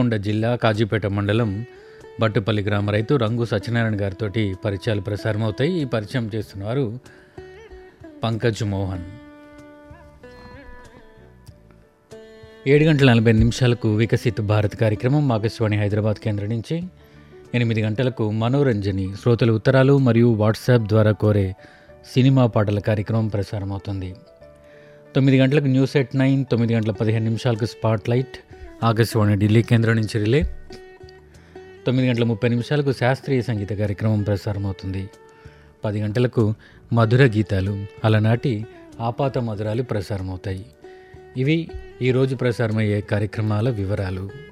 హనుమకొండ జిల్లా కాజీపేట మండలం బట్టుపల్లి గ్రామ రైతు రంగు సత్యనారాయణ గారితో పరిచయాలు ప్రసారం అవుతాయి ఈ పరిచయం చేస్తున్నవారు పంకజ్ మోహన్ ఏడు గంటల నలభై నిమిషాలకు వికసిత్ భారత్ కార్యక్రమం ఆకాశవాణి హైదరాబాద్ కేంద్రం నుంచి ఎనిమిది గంటలకు మనోరంజని శ్రోతల ఉత్తరాలు మరియు వాట్సాప్ ద్వారా కోరే సినిమా పాటల కార్యక్రమం ప్రసారమవుతుంది తొమ్మిది గంటలకు న్యూస్ ఎట్ నైన్ తొమ్మిది గంటల పదిహేను నిమిషాలకు స్పాట్ లైట్ ఆకాశవాణి ఢిల్లీ కేంద్రం నుంచి రిలే తొమ్మిది గంటల ముప్పై నిమిషాలకు శాస్త్రీయ సంగీత కార్యక్రమం ప్రసారమవుతుంది పది గంటలకు మధుర గీతాలు అలనాటి ఆపాత మధురాలు ప్రసారమవుతాయి ఇవి ఈరోజు ప్రసారమయ్యే కార్యక్రమాల వివరాలు